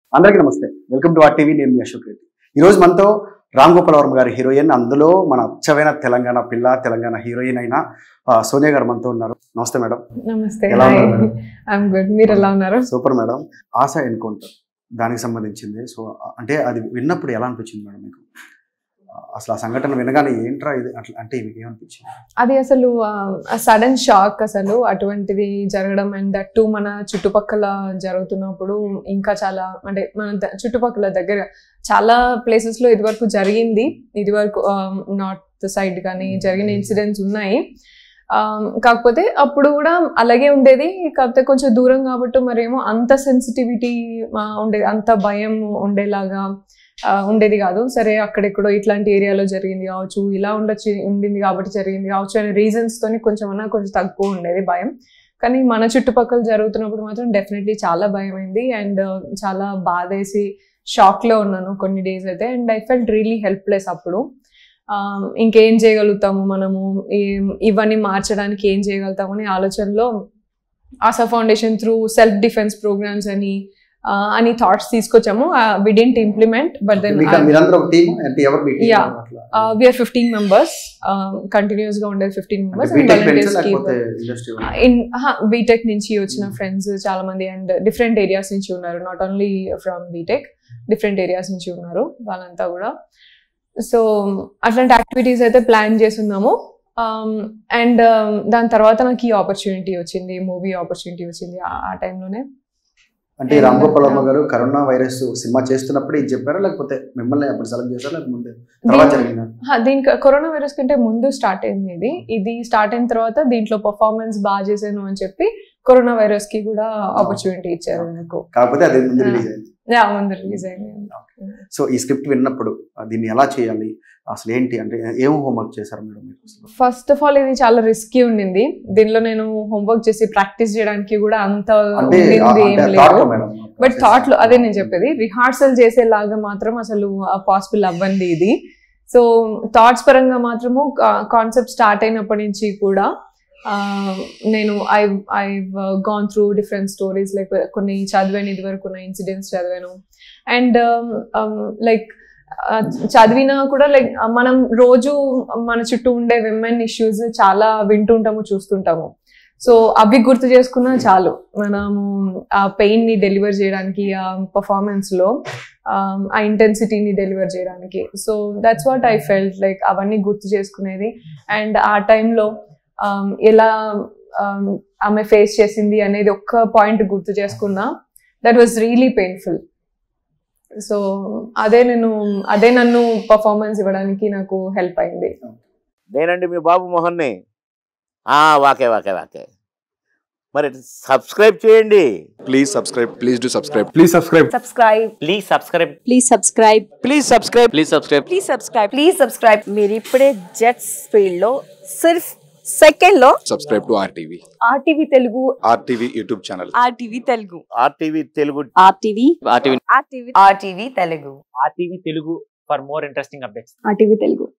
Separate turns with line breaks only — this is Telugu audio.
అందరికీ నమస్తే వెల్కమ్ టు ఆర్ టీవీ నేను మీ అశోక్ రెడ్డి ఈ రోజు మనతో రామ్ గోపాల్ వర్మ గారి హీరోయిన్ అందులో మన అచ్చమైన తెలంగాణ పిల్ల తెలంగాణ హీరోయిన్ అయిన ఆ, సోనియా గారు మనతో ఉన్నారు నమస్తే మేడం
నమస్తే
ఎలా
హాయ్
ఉన్నారు మేడం?
ఐఎమ్ గుడ్ మీరు ఎలా ఉన్నారు
సూపర్ మేడం ఆశ ఎన్కౌంటర్ దానికి సంబంధించింది సో అంటే అది విన్నప్పుడు ఎలా అనిపించింది మేడం మీకు ఆ, అసలు ఆ సంఘటన వినగానే ఏంట్రా ఇది అట్లా అంటే మీకు ఏమనిపించింది
అది అసలు సడన్ షాక్ అసలు అటువంటిది జరగడం అండ్ దట్ టు మన చుట్టుపక్కల జరుగుతున్నప్పుడు ఇంకా చాలా అంటే మన ద- చుట్టుపక్కల దగ్గర చాలా ప్లేసెస్ లో ఇదివరకు జరిగింది ఇదివరకు నార్త్ సైడ్ కానీ జరిగిన ఇన్సిడెంట్స్ ఉన్నాయి Um, కాకపోతే అప్పుడు కూడా అలాగే ఉండేది కాకపోతే కొంచెం దూరం కాబట్టి మరేమో అంత సెన్సిటివిటీ ఉండేది అంత భయం ఉండేలాగా ఆ, ఉండేది కాదు సరే అక్కడెక్కడో ఇట్లాంటి ఏరియాలో జరిగింది కావచ్చు ఇలా ఉండొచ్చు ఉండింది కాబట్టి జరిగింది కావచ్చు అనే రీజన్స్ తోని కొంచెం అన్నా కొంచెం తక్కువ ఉండేది భయం కానీ మన చుట్టుపక్కల జరుగుతున్నప్పుడు మాత్రం డెఫినెట్లీ చాలా భయం అయింది అండ్ చాలా బాధేసి షాక్ లో ఉన్నాను కొన్ని డేస్ అయితే and I felt really helpless అప్పుడు ఆ, ఇంకేం చేయగలుగుతాము మనము ఏం- ఇవన్నీ మార్చడానికి ఏం చేయగలుగుతాము అనే ఆలోచనలో Asha foundation through self defence programs అని ఆ, అని థాట్స్ తీసుకొచ్చాము we didn't implement but then
మీకు మీరందరూ ఒక టీం అంటే ఎవరు మీ team?
Yeah.
అట్లా
విఆర్ ఫిఫ్టీన్ మెంబర్స్ కంటిన్యూస్ గా ఉండేది ఫిఫ్టీన్
అంటే
మెంబర్స్
బీటెక్ ఫ్రెండ్స్ లేకపోతే ఇండస్ట్రీ
ఇన్ బీటెక్ నుంచి వచ్చిన ఫ్రెండ్స్ చాలా మంది అండ్ డిఫరెంట్ ఏరియాస్ నుంచి ఉన్నారు not only from BTech different areas నుంచి ఉన్నారు వాళ్ళంతా కూడా సో అట్లాంటి యాక్టివిటీస్ అయితే ప్లాన్ చేస్తున్నాము అండ్ దాని తర్వాత నాకు ఈ ఆపర్చునిటీ వచ్చింది మూవీ ఆపర్చునిటీ వచ్చింది ఆ- ఆ టైంలోనే
అంటే ఈ రామ్ గోపాల్ వర్మ గారు కరోనా వైరస్ సినిమా చేస్తున్నప్పుడు ఇది చెప్పారా లేకపోతే మిమ్మల్ని అప్పుడు సెలెక్ట్ చేశారా లేకపోతే ముందే తర్వాత జరిగిందా
దీనికి కరోనా వైరస్ కంటే ముందు స్టార్ట్ అయింది ఇది ఇది స్టార్ట్ అయిన తర్వాత దీంట్లో పర్ఫార్మెన్స్ బాగా చేశాను అని చెప్పి కరోనా వైరస్ కి కూడా ఆపర్చునిటీ ఇచ్చారు నాకు
కాకపోతే అది ముందు
Yeah.
రిలీజ్ అయింది
యా, ముందు రిలీజ్ అయింది
సో ఈ స్క్రిప్ట్ విన్నప్పుడు ఆ, దీన్ని ఎలా చేయాలి అసలు ఏంటి అంటే ఏం హోంవర్క్ చేశారు మేడం మీరు అసలు
ఫస్ట్ ఆఫ్ ఆల్ ఇది చాలా రిస్కీ ఉండింది దీనిలో నేను హోంవర్క్ చేసి ప్రాక్టీస్ చేయడానికి కూడా అంత
అంటే
ఉండింది
ఆ-
ఏం
అంటే
లేదు
thought లో మేడం
బట్ థాట్ లో అదే నేను చెప్పేది రిహార్సల్ చేసేలాగా మాత్రం అసలు పాసిబుల్ అవ్వండి ఇది సో థాట్స్ పరంగా మాత్రము కాన్సెప్ట్ స్టార్ట్ అయినప్పటి నుంచి కూడా ఆ, నేను I I gone through different stories like కొన్ని చదివాను ఇది వరకు ఉన్న ఇన్సిడెంట్స్ చదివాను అండ్ లైక్ చదివినా కూడా లైక్ మనం రోజు మన చుట్టూ ఉండే విమెన్ ఇష్యూస్ చాలా వింటుంటాము చూస్తుంటాము సో అవి గుర్తు చేసుకున్నా చాలు మనము ఆ పెయిన్ ని డెలివర్ చేయడానికి ఆ పర్ఫార్మెన్స్ లో um, ఆ ఇంటెన్సిటీని డెలివర్ చేయడానికి so that's what I felt like అవన్నీ గుర్తు చేసుకునేది అండ్ ఆ టైంలో ఎలా um, ఆమె ఫేస్ చేసింది అనేది ఒక్క పాయింట్ గుర్తు చేసుకున్నా that was really painful so అదే నేను అదే నన్ను పర్ఫార్మెన్స్ ఇవ్వడానికి నాకు హెల్ప్ అయింది
నేనండి మీ బాబు మోహన్ని ఆ, వాకే వాకే వాకే మరి సబ్స్క్రైబ్ చేయండి
Please subscribe. Please do subscribe.
Please subscribe.
subscribe
please subscribe
please subscribe
please subscribe please subscribe
please subscribe please subscribe మీరు ఇప్పుడే జెట్స్ ఫీల్డ్ లో సిర్ఫ్ సెకండ్ లో
Subscribe to RTV.
RTV Telugu
RTV YouTube channel.
RTV Telugu
RTV Telugu
RTV
RTV
RTV RTV Telugu
RTV Telugu for more interesting updates
RTV Telugu